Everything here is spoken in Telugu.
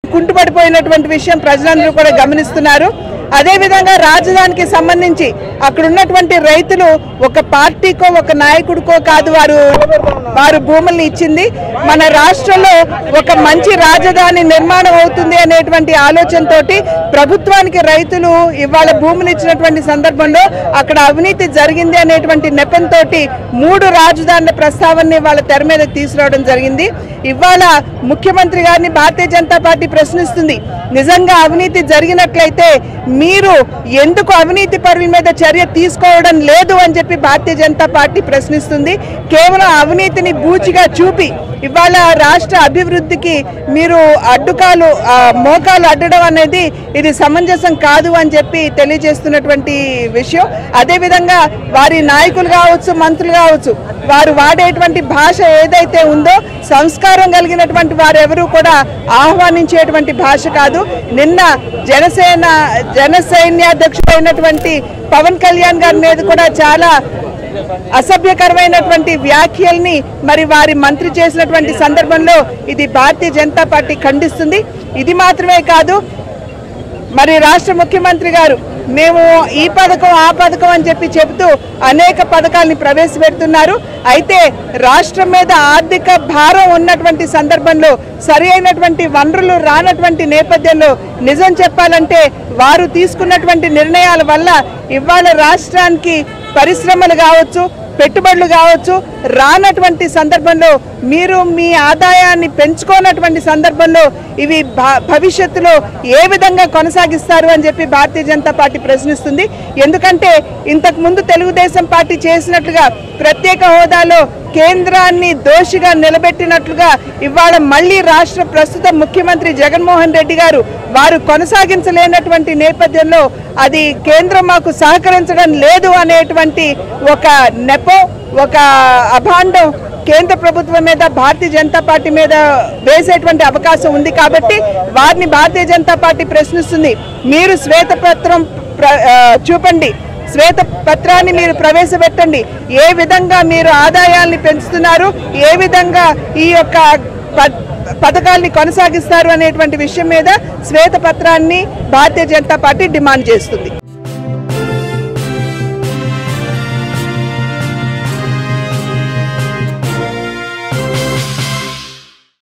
కుంటుపడిపోయినటువంటి విషయం ప్రజలందరూ కూడా గమనిస్తున్నారు అదేవిధంగా రాజధానికి సంబంధించి అక్కడ ఉన్నటువంటి రైతులు ఒక పార్టీకో ఒక నాయకుడికో కాదు వారు వారు భూముల్ని ఇచ్చింది మన రాష్ట్రంలో ఒక మంచి రాజధాని నిర్మాణం అవుతుంది అనేటువంటి ఆలోచనతోటి ప్రభుత్వానికి రైతులు ఇవాళ భూములు ఇచ్చినటువంటి సందర్భంలో అక్కడ అవినీతి జరిగింది అనేటువంటి నెపంతో మూడు రాజధానుల ప్రస్తావనని వాళ్ళ తెర మీద తీసుకురావడం జరిగింది ఇవాళ ముఖ్యమంత్రి గారిని భారతీయ జనతా పార్టీ ప్రశ్నిస్తుంది నిజంగా అవినీతి జరిగినట్లయితే మీరు ఎందుకు అవినీతి పరుల మీద చర్య తీసుకోవడం లేదు అని చెప్పి భారతీయ జనతా పార్టీ ప్రశ్నిస్తుంది కేవలం అవినీతిని బూచిగా చూపి ఇవాళ రాష్ట్ర అభివృద్ధికి మీరు అడ్డుకాలు ఆ, మోకాలు అడ్డడం అనేది ఇది సమంజసం కాదు అని చెప్పి తెలియజేస్తున్నటువంటి విషయం అదేవిధంగా వారి నాయకులు కావచ్చు మంత్రులు కావచ్చు వారు వాడేటువంటి భాష ఏదైతే ఉందో సంస్కారం కలిగినటువంటి వారు ఎవరు కూడా ఆహ్వానించేటువంటి భాష కాదు నిన్న జనసేన జనసైన్యాధ్యక్షుడైనటువంటి పవన్ కళ్యాణ్ గారి మీద కూడా చాలా అసభ్యకరమైనటువంటి వ్యాఖ్యల్ని మరి వారి మంత్రి చేసినటువంటి సందర్భంలో ఇది భారతీయ జనతా పార్టీ ఖండిస్తుంది ఇది మాత్రమే కాదు మరి రాష్ట్ర ముఖ్యమంత్రి గారు మేము ఈ పథకం ఆ పథకం అని చెప్పి చెబుతూ అనేక పథకాలని ప్రవేశపెడుతున్నారు అయితే రాష్ట్రం మీద ఆర్థిక భారం ఉన్నటువంటి సందర్భంలో సరి అయినటువంటి వనరులు రానటువంటి నేపథ్యంలో నిజం చెప్పాలంటే వారు తీసుకున్నటువంటి నిర్ణయాల వల్ల ఇవాళ రాష్ట్రానికి పరిశ్రమలు కావచ్చు పెట్టుబడులు కావచ్చు రానటువంటి సందర్భంలో మీరు మీ ఆదాయాన్ని పెంచుకోనటువంటి సందర్భంలో ఇవి భ- భవిష్యత్తులో ఏ విధంగా కొనసాగిస్తారు అని చెప్పి భారతీయ జనతా పార్టీ ప్రశ్నిస్తుంది ఎందుకంటే ఇంతకు ముందు తెలుగుదేశం పార్టీ చేసినట్లుగా ప్రత్యేక హోదాలో కేంద్రాన్ని దోషిగా నిలబెట్టినట్లుగా ఇవాళ మళ్ళీ రాష్ట్ర ప్రస్తుత ముఖ్యమంత్రి జగన్మోహన్ రెడ్డి గారు వారు కొనసాగించలేనటువంటి నేపథ్యంలో అది కేంద్రం మాకు సహకరించడం లేదు అనేటువంటి ఒక నెపం ఒక అభాండం కేంద్ర ప్రభుత్వం మీద భారతీయ జనతా పార్టీ మీద వేసేటువంటి అవకాశం ఉంది కాబట్టి వారిని భారతీయ జనతా పార్టీ ప్రశ్నిస్తుంది మీరు శ్వేతపత్రం ప్ర- ఆ, చూపండి శ్వేత పత్రాన్ని మీరు ప్రవేశపెట్టండి ఏ విధంగా మీరు ఆదాయాల్ని పెంచుతున్నారు ఏ విధంగా ఈ యొక్క ప- పథకాల్ని కొనసాగిస్తారు అనేటువంటి విషయం మీద శ్వేత పత్రాన్ని భారతీయ జనతా పార్టీ డిమాండ్ చేస్తుంది